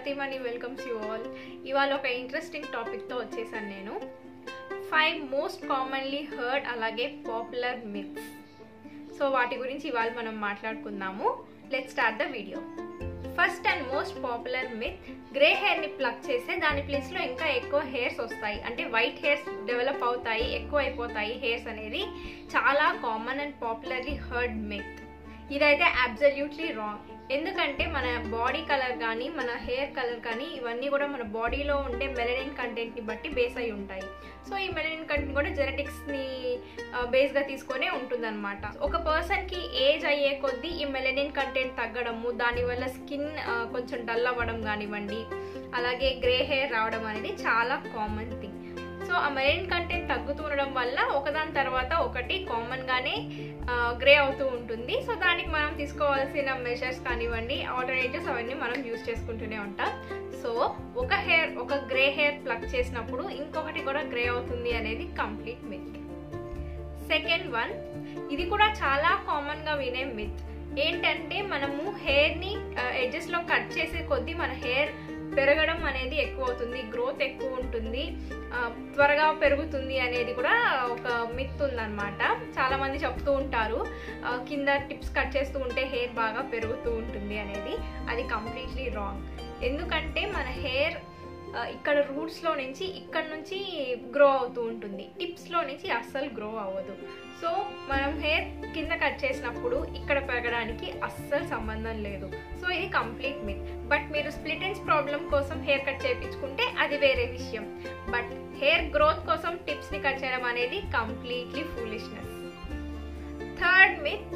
ప్రతిమని welcomes you all ఇవాళ ఒక interesting టాపిక్తో వచ్చేసాను నేను ఫైవ్ మోస్ట్ కామన్లీ హర్డ్ అలాగే పాపులర్ మిత్స్ సో వాటి గురించి ఇవాళ మనం మాట్లాడుకుందాము let start the video first and most popular myth grey హెయిర్ని ప్లక్ చేస్తే దాని ప్లేస్లో ఇంకా ఎక్కువ హెయిర్స్ వస్తాయి అంటే వైట్ హెయిర్స్ డెవలప్ అవుతాయి ఎక్కువ అయిపోతాయి హెయిర్స్ అనేది చాలా common and popularly heard myth ఇదైతే అబ్జల్యూట్లీ రాంగ్ ఎందుకంటే మన బాడీ కలర్ కానీ మన హెయిర్ కలర్ కానీ ఇవన్నీ కూడా మన బాడీలో ఉండే మెలనిన్ కంటెంట్ని బట్టి బేస్ అయి ఉంటాయి సో ఈ మెలనిన్ కంటెంట్ కూడా జెనెటిక్స్ని బేస్గా తీసుకొనే ఉంటుందన్నమాట ఒక పర్సన్కి ఏజ్ అయ్యే కొద్దీ ఈ మెలనిన్ కంటెంట్ తగ్గడము దానివల్ల స్కిన్ కొంచెం డల్ అవ్వడం కానివ్వండి అలాగే గ్రే హెయిర్ రావడం అనేది చాలా కామన్ థింగ్ సో ఆ మెరైన్ కంటెంట్ తగ్గుతూ ఉండడం వల్ల ఒకదాని తర్వాత ఒకటి కామన్గానే గ్రే అవుతూ ఉంటుంది సో దానికి మనం తీసుకోవాల్సిన మెషర్స్ కానివ్వండి ఆల్టర్నేటివ్స్ అవన్నీ మనం యూస్ చేసుకుంటూనే ఉంటాం సో ఒక హెయిర్ ఒక గ్రే హెయిర్ ప్లక్ చేసినప్పుడు ఇంకొకటి కూడా గ్రే అవుతుంది అనేది కంప్లీట్ మిత్ సెకండ్ వన్ ఇది కూడా చాలా కామన్గా వినే మిత్ ఏంటంటే మనము హెయిర్ని ఎడ్జెస్లో కట్ చేసే కొద్దీ మన హెయిర్ పెరగడం అనేది ఎక్కువ అవుతుంది గ్రోత్ ఎక్కువ ఉంటుంది త్వరగా పెరుగుతుంది అనేది కూడా ఒక మిత్ ఉందన్నమాట చాలా మంది చెప్తూ ఉంటారు కింద టిప్స్ కట్ చేస్తూ ఉంటే హెయిర్ బాగా పెరుగుతూ ఉంటుంది అనేది అది కంప్లీట్లీ రాంగ్ ఎందుకంటే మన హెయిర్ ఇక్కడ రూట్స్లో నుంచి ఇక్కడ నుంచి గ్రో అవుతూ ఉంటుంది టిప్స్లో నుంచి అస్సలు గ్రో అవ్వదు సో మనం హెయిర్ కింద కట్ చేసినప్పుడు ఇక్కడ పెరగడానికి అస్సలు సంబంధం లేదు సో ఇది కంప్లీట్ మిత్ బట్ మీరు స్ప్లిట్ ఎండ్స్ ప్రాబ్లం కోసం హెయిర్ కట్ చేయించుకుంటే అది వేరే విషయం బట్ హెయిర్ గ్రోత్ కోసం టిప్స్ని కట్ చేయడం అనేది కంప్లీట్లీ ఫూలిష్నెస్ థర్డ్ మిత్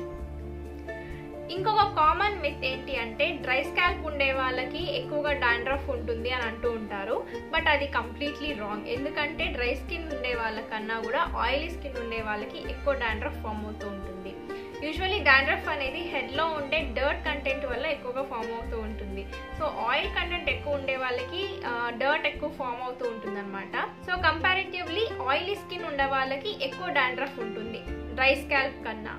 ఇంకొక కామన్ మిత్ ఏంటి అంటే డ్రై స్కాల్ప్ ఉండే వాళ్ళకి ఎక్కువగా డాండ్రఫ్ ఉంటుంది అని అంటూ ఉంటారు బట్ అది కంప్లీట్లీ రాంగ్ ఎందుకంటే డ్రై స్కిన్ ఉండే వాళ్ళకన్నా కూడా ఆయిలీ స్కిన్ ఉండే వాళ్ళకి ఎక్కువ డాండ్రఫ్ ఫామ్ అవుతూ ఉంటుంది యూజువలీ డాండ్రఫ్ అనేది హెడ్లో ఉండే డర్ట్ కంటెంట్ వల్ల ఎక్కువగా ఫామ్ అవుతూ ఉంటుంది సో ఆయిల్ కంటెంట్ ఎక్కువ ఉండే వాళ్ళకి డర్ట్ ఎక్కువ ఫామ్ అవుతూ ఉంటుంది అనమాట సో కంపారిటివ్లీ ఆయిలీ స్కిన్ ఉండే వాళ్ళకి ఎక్కువ డాండ్రఫ్ ఉంటుంది డ్రై స్కాల్ప్ కన్నా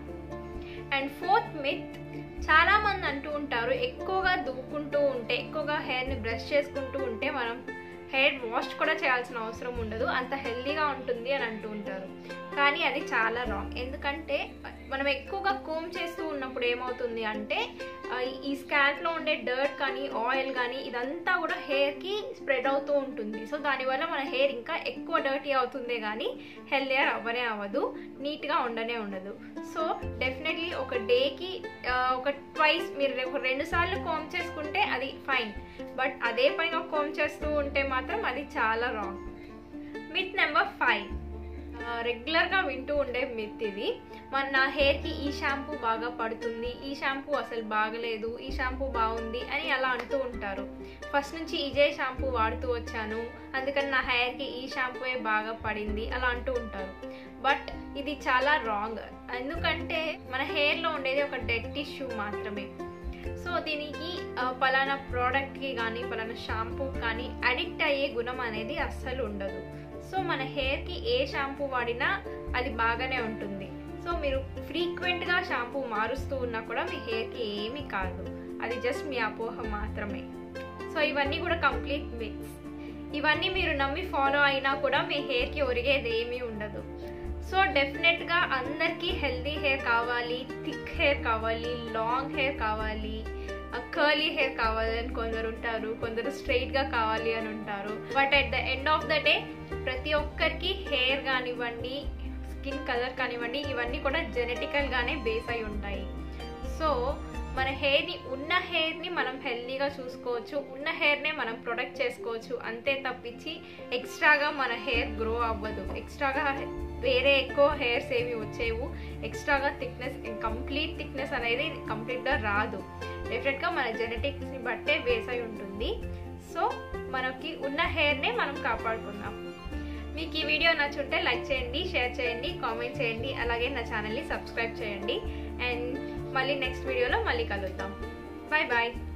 అండ్ ఫోర్త్ మిత్ చాలా మంది అంటూ ఉంటారు ఎక్కువగా దువ్వుకుంటూ ఉంటే ఎక్కువగా హెయిర్ని బ్రష్ చేసుకుంటూ ఉంటే మనం హెయిర్ వాష్ కూడా చేయాల్సిన అవసరం ఉండదు అంత హెల్దీగా ఉంటుంది అని అంటూ ఉంటారు కానీ అది చాలా రాంగ్ ఎందుకంటే మనం ఎక్కువగా కోమ్ చేస్తూ ఉన్నప్పుడు ఏమవుతుంది అంటే ఈ స్కాల్ప్లో ఉండే డర్ట్ కానీ ఆయిల్ కానీ ఇదంతా కూడా హెయిర్కి స్ప్రెడ్ అవుతూ ఉంటుంది సో దానివల్ల మన హెయిర్ ఇంకా ఎక్కువ డర్టీ అవుతుందే కానీ హెల్దియర్ అవ్వనే అవ్వదు నీట్గా ఉండనే ఉండదు సో డెఫినెట్లీ ఒక డేకి ఒక ట్వైస్ మీరు ఒక రెండు సార్లు కోమ్ చేసుకుంటే అది ఫైన్ బట్ అదే పైన కోమ్ చేస్తూ ఉంటే మాత్రం అది చాలా రాంగ్ మిత్ నెంబర్ ఫైవ్ రెగ్యులర్గా వింటూ ఉండే మిత్ ఇది మన నా హెయిర్కి ఈ షాంపూ బాగా పడుతుంది ఈ షాంపూ అసలు బాగలేదు ఈ షాంపూ బాగుంది అని అలా అంటూ ఉంటారు ఫస్ట్ నుంచి ఇజే షాంపూ వాడుతూ వచ్చాను అందుకని నా హెయిర్కి ఈ షాంపూయే బాగా పడింది అలా అంటూ ఉంటారు బట్ ఇది చాలా రాంగ్ ఎందుకంటే మన హెయిర్లో ఉండేది ఒక డెడ్ టిష్యూ మాత్రమే సో దీనికి పలానా ప్రోడక్ట్కి కానీ పలానా షాంపూ కానీ అడిక్ట్ అయ్యే గుణం అనేది అస్సలు ఉండదు సో మన హెయిర్కి ఏ షాంపూ వాడినా అది బాగానే ఉంటుంది సో మీరు ఫ్రీక్వెంట్గా షాంపూ మారుస్తూ ఉన్నా కూడా మీ హెయిర్కి ఏమీ కాదు అది జస్ట్ మీ అపోహ మాత్రమే సో ఇవన్నీ కూడా కంప్లీట్ మిక్స్ ఇవన్నీ మీరు నమ్మి ఫాలో అయినా కూడా మీ హెయిర్కి ఒరిగేది ఏమీ ఉండదు సో డెఫినెట్గా అందరికీ హెల్దీ హెయిర్ కావాలి థిక్ హెయిర్ కావాలి లాంగ్ హెయిర్ కావాలి కర్లీ హెయిర్ కావాలి అని కొందరు ఉంటారు కొందరు స్ట్రైట్గా కావాలి అని ఉంటారు but at the end of the day ప్రతి ఒక్కరికి హెయిర్ కానివ్వండి స్కిన్ కలర్ కానివ్వండి ఇవన్నీ కూడా జెనెటికల్గానే బేస్ అయి ఉంటాయి సో మన హెయిర్ని ఉన్న హెయిర్ని మనం హెల్దీగా చూసుకోవచ్చు ఉన్న హెయిర్నే మనం ప్రొటెక్ట్ చేసుకోవచ్చు అంతే తప్పించి ఎక్స్ట్రాగా మన హెయిర్ గ్రో అవ్వదు ఎక్స్ట్రాగా వేరే ఎక్కువ హెయిర్స్ ఏమి వచ్చేవు ఎక్స్ట్రాగా థిక్నెస్ కంప్లీట్ థిక్నెస్ అనేది కంప్లీట్గా రాదు డెఫినెట్గా మన జెనెటిక్స్ని బట్టే బేస్ అయి ఉంటుంది సో మనకి ఉన్న హెయిర్నే మనం కాపాడుకుందాం మీకు ఈ వీడియో నచ్చుంటే లైక్ చేయండి షేర్ చేయండి కామెంట్ చేయండి అలాగే నా ఛానల్ని సబ్స్క్రైబ్ చేయండి అండ్ మళ్ళీ నెక్స్ట్ వీడియోలో మళ్ళీ కలుద్దాం బాయ్ బాయ్